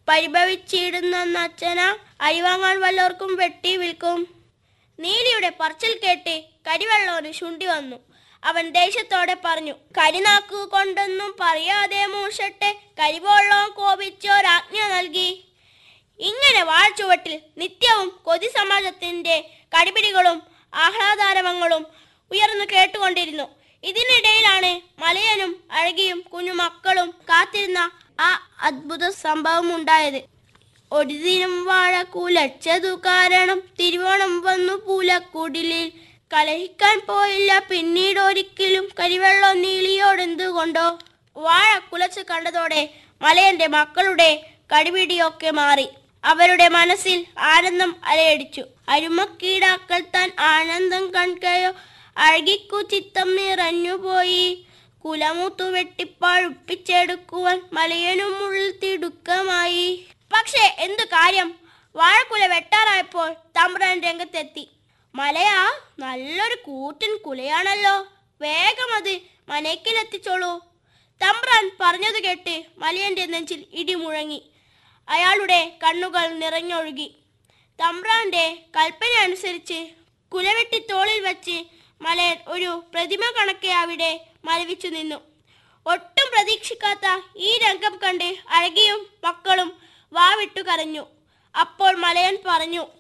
പരിഭവിച്ചിടുന്ന അച്ഛന അരിവാങ്ങാൻ വല്ലവർക്കും വെട്ടി വിൽക്കും നീലിയുടെ പറച്ചിൽ കേട്ട് കരിവെള്ളോന് ശുണ്ടി വന്നു അവൻ ദേഷ്യത്തോടെ പറഞ്ഞു കരിനാക്കു കൊണ്ടൊന്നും പറയാതെ മൂഷട്ടെ കരിവെള്ളവും കോപിച്ചോരാജ്ഞ നൽകി ഇങ്ങനെ വാഴ്ചുവട്ടിൽ നിത്യവും കൊതി സമാജത്തിന്റെ കടിപിടികളും ആഹ്ലാദാരവങ്ങളും ഉയർന്നു കേട്ടുകൊണ്ടിരുന്നു ഇതിനിടയിലാണ് മലയനും അഴകിയും കുഞ്ഞു മക്കളും കാത്തിരുന്ന ആ അത്ഭുത സംഭവം ഉണ്ടായത് ഒരു ദിനം വാഴ കുലച്ചതു കാരണം തിരുവോണം വന്നു പൂലക്കുടിലിൽ കലഹിക്കാൻ പോയില്ല പിന്നീട് ഒരിക്കലും കരിവെള്ളം നീളിയോടെന്തുകൊണ്ടോ വാഴ കുലച്ചു കണ്ടതോടെ മലയന്റെ മക്കളുടെ കടിപിടിയൊക്കെ മാറി അവരുടെ മനസ്സിൽ ആനന്ദം അലയടിച്ചു അരുമക്കീടാക്കൾ താൻ ആനന്ദം കൺകയോ അഴകിക്കു ചിത്തം നിറഞ്ഞുപോയി കുലമുത്തു വെട്ടിപ്പാഴുപ്പിച്ചെടുക്കുവാൻ മലയനും ഉള്ളിൽ തിടുക്കമായി പക്ഷേ എന്തു കാര്യം വാഴക്കുല വെട്ടാറായപ്പോൾ തമ്പ്രാൻ രംഗത്തെത്തി മലയാ നല്ലൊരു കൂറ്റൻ കുലയാണല്ലോ വേഗം അത് മനയ്ക്കിലെത്തിച്ചോളൂ തമ്പ്രാൻ പറഞ്ഞത് കേട്ട് മലയന്റെ നെഞ്ചിൽ ഇടിമുഴങ്ങി അയാളുടെ കണ്ണുകൾ നിറഞ്ഞൊഴുകി തമ്പ്രാന്റെ കൽപ്പന അനുസരിച്ച് കുലവെട്ടി തോളിൽ വെച്ച് മലയൻ ഒരു പ്രതിമ കണക്കെ അവിടെ മലവിച്ചു നിന്നു ഒട്ടും പ്രതീക്ഷിക്കാത്ത ഈ രംഗം കണ്ട് അഴകിയും മക്കളും വാവിട്ടു കരഞ്ഞു അപ്പോൾ മലയൻ പറഞ്ഞു